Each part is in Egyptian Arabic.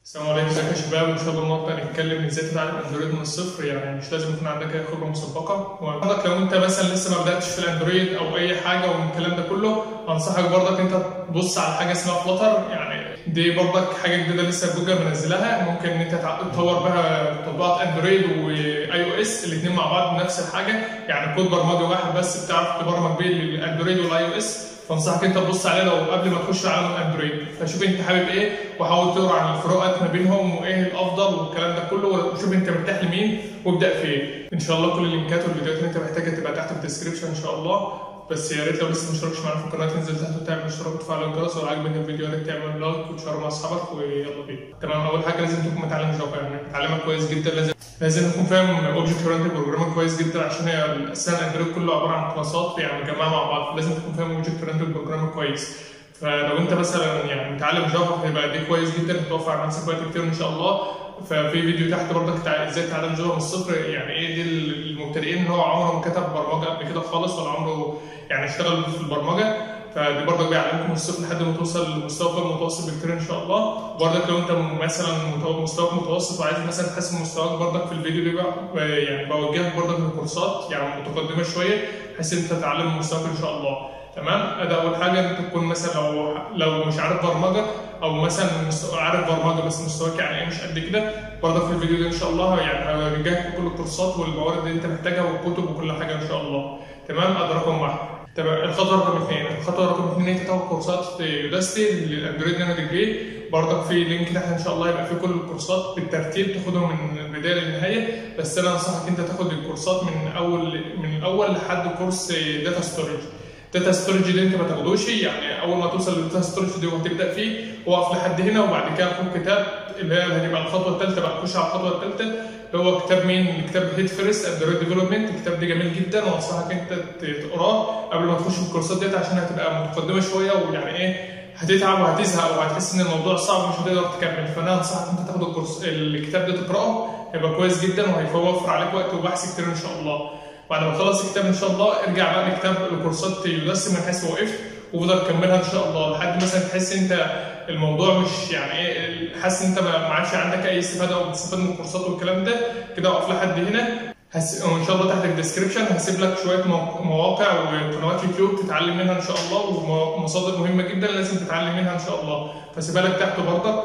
السلام عليكم ازيك يا شباب ان شاء الله النهارده هنتكلم ازاي تتعلم اندرويد من الصفر يعني مش لازم يكون عندك اي خبره مسبقه وعندك لو انت مثلا لسه ما بداتش في الاندرويد او اي حاجه ومن الكلام ده كله انصحك برضك انت تبص على حاجه اسمها فلتر يعني دي برضك حاجه جديده لسه جوجل منزلها ممكن ان انت تطور بها تطبيقات اندرويد واي او اس الاثنين مع بعض نفس الحاجه يعني كود برمجه واحد بس بتعرف تبرمج بيه الاندرويد والاي او اس فانصحك انت تبص عليه لو قبل ما تخش عالم الاندرويد فشوف انت حابب ايه وحاول تقرا عن الفروقات ما بينهم وايه الافضل والكلام ده كله وشوف انت مرتاح لمين وابدا في ايه ان شاء الله كل اللينكات والفيديوهات اللي انت محتاجها تبقى تحت في الديسكربشن ان شاء الله بس يا ريت لو لسه ما اشتركتش معانا في القناه تنزل تحت وتعمل اشتراك وتفعل الجرس ولو عجبك الفيديو يا ريت تعمل لايك وتشير مع اصحابك ويلا بينا تمام اول حاجه لازم تكون متعلم جافا يعني تعلمها كويس جدا لازم لازم تكون فاهم اوبجكت اورينتد بروجرامنج كويس جدا عشان هي اساسا الاندرويد كله عباره عن كلاسات يعني مجمعه مع بعض لازم تكون فاهم اوبجكت اورينتد بروجرامنج كويس فلو انت مثلا يعني متعلم جافا هيبقى دي كويس جدا هتوفر على نفسك وقت كتير ان شاء الله ففي فيديو تحت برضك ازاي تتعلم جافا من الصفر يعني ايه دي المبتدئين ان هو عمره ما كتب برمجه قبل كده خالص ولا عمره يعني اشتغل في البرمجه فدي برضك بيعلمكم من الصفر لحد ما توصل لمستوى المتوسط بكتير ان شاء الله برضك لو انت مثلا مستواك متوسط وعايز مثلا تحسن مستواك برضك في الفيديو دي بقى يعني بوجهك برضك لكورسات يعني متقدمه شويه بحيث انت تتعلم مستواك ان شاء الله تمام ده اول حاجه انت تكون مثلا لو لو مش عارف برمجه او مثلا عارف برمجه بس مستواك يعني ايه مش قد كده برضه في الفيديو ده ان شاء الله يعني هوجهك كل الكورسات والموارد اللي انت محتاجها والكتب وكل حاجه ان شاء الله تمام ادي رقم واحد تمام الخطوه رقم اثنين الخطوه رقم اثنين انت تاخد كورسات في يوداستي للاندرويد نانو ديجري برضك في لينك تحت ان شاء الله يبقى فيه كل الكورسات بالترتيب تاخدهم من البدايه للنهايه بس انا انصحك انت تاخد الكورسات من اول من الاول لحد كورس داتا ستورج داتا ستورج دي انت ما تاخدوش يعني اول ما توصل للداتا ستورج دي وهتبدا فيه وقف لحد هنا وبعد كده خد كتاب اللي هي هتبقى الخطوه الثالثه بقى تخش على الخطوه الثالثه اللي هو كتاب مين؟ كتاب هيد فيرست اندرويد ديفلوبمنت الكتاب ده جميل جدا وانصحك انت تقراه قبل ما تخش في الكورسات ديت عشان هتبقى متقدمه شويه ويعني ايه هتتعب وهتزهق وهتحس ان الموضوع صعب ومش هتقدر تكمل فانا انصحك انت تاخد الكورس الكتاب ده تقراه هيبقى كويس جدا وهيوفر عليك وقت وبحث كتير ان شاء الله بعد ما تخلص الكتاب ان شاء الله ارجع بقى لكتاب لكورسات يوداسي من حيث وقفت وافضل كملها ان شاء الله لحد مثلا تحس انت الموضوع مش يعني ايه حاسس انت ما عادش عندك اي استفاده او بتستفاد من الكورسات والكلام ده كده اقف لحد هنا هس... وان شاء الله تحت الديسكربشن هسيب لك شويه مواقع وقنوات يوتيوب تتعلم منها ان شاء الله ومصادر مهمه جدا لازم تتعلم منها ان شاء الله فسيبها لك تحت برضك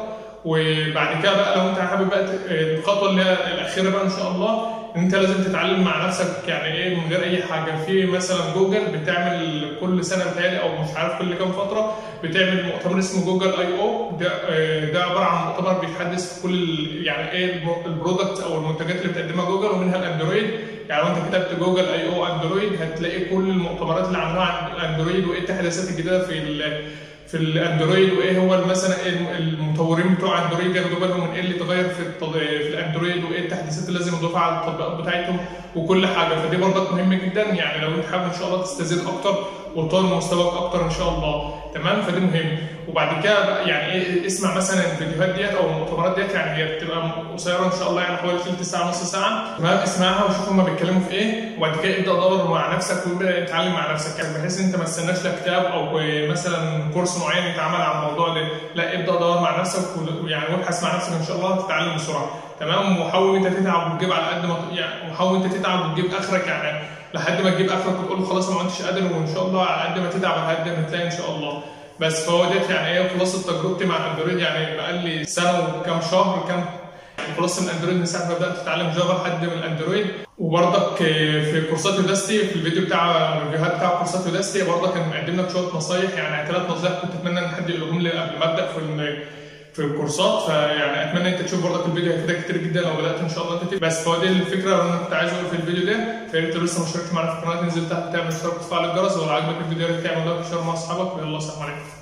وبعد كده بقى لو انت حابب بقى الخطوه اللي هي الاخيره بقى ان شاء الله ان انت لازم تتعلم مع نفسك يعني ايه من غير اي حاجه في مثلا جوجل بتعمل كل سنه بتهيألي او مش عارف كل كام فتره بتعمل مؤتمر اسمه جوجل اي او ده ده عباره عن مؤتمر بيتحدث في كل يعني ايه البرودكت او المنتجات اللي بتقدمها جوجل ومنها الاندرويد يعني لو انت كتبت جوجل اي او اندرويد هتلاقي كل المؤتمرات اللي عملوها عن الاندرويد وايه التحديثات الجديده في في الاندرويد وايه هو مثلا المطورين بتوع اندرويد ياخدوا بالهم من ايه اللي اتغير في في الاندرويد وايه التحديثات اللي لازم يضيفها على التطبيقات بتاعتهم وكل حاجه فدي برضك مهمه جدا يعني لو انت حابب ان شاء الله تستزيد اكتر وتطور مستواك اكتر ان شاء الله تمام فدي مهم وبعد كده بقى يعني ايه اسمع مثلا الفيديوهات ديت او المؤتمرات ديت يعني هي بتبقى قصيره ان شاء الله يعني حوالي ثلث ساعه نص ساعه تمام اسمعها وشوف هما بيتكلموا في ايه وبعد كده ابدا دور مع نفسك وابدا اتعلم مع نفسك يعني بحيث انت ما تستناش لا كتاب او مثلا كورس معين يتعمل على الموضوع ده لا ابدا دور مع نفسك ويعني وابحث مع نفسك ان شاء الله هتتعلم بسرعه تمام وحاول انت تتعب وتجيب على قد ما يعني وحاول انت تتعب وتجيب اخرك يعني لحد ما تجيب اخرك وتقول خلاص انا ما عدتش قادر وان شاء الله على قد ما تتعب على قد ما تلاقي ان شاء الله بس فهو ديت يعني ايه خلاصه تجربتي مع الاندرويد يعني بقى لي سنه وكام شهر كام خلاص الاندرويد من ساعه ما بدات اتعلم جافا لحد من الاندرويد وبرضك في كورسات يوداستي في الفيديو بتاع الفيديوهات بتاع كورسات يوداستي برضك كان مقدم لك شويه نصايح يعني ثلاث نصايح كنت اتمنى ان حد يقولهم لي قبل ما ابدا في في الكورسات فيعني اتمنى انت تشوف برضك الفيديو هيفيدك كتير جدا لو بدات ان شاء الله انت بس فهو دي الفكره اللي انا كنت عايز اقول في الفيديو ده فيا ريت لسه ما اشتركتش معانا في القناه تنزل تحت تعمل اشتراك وتفعل الجرس ولو عجبك الفيديو يا ريت تعمل لايك وشير مع اصحابك ويلا السلام عليكم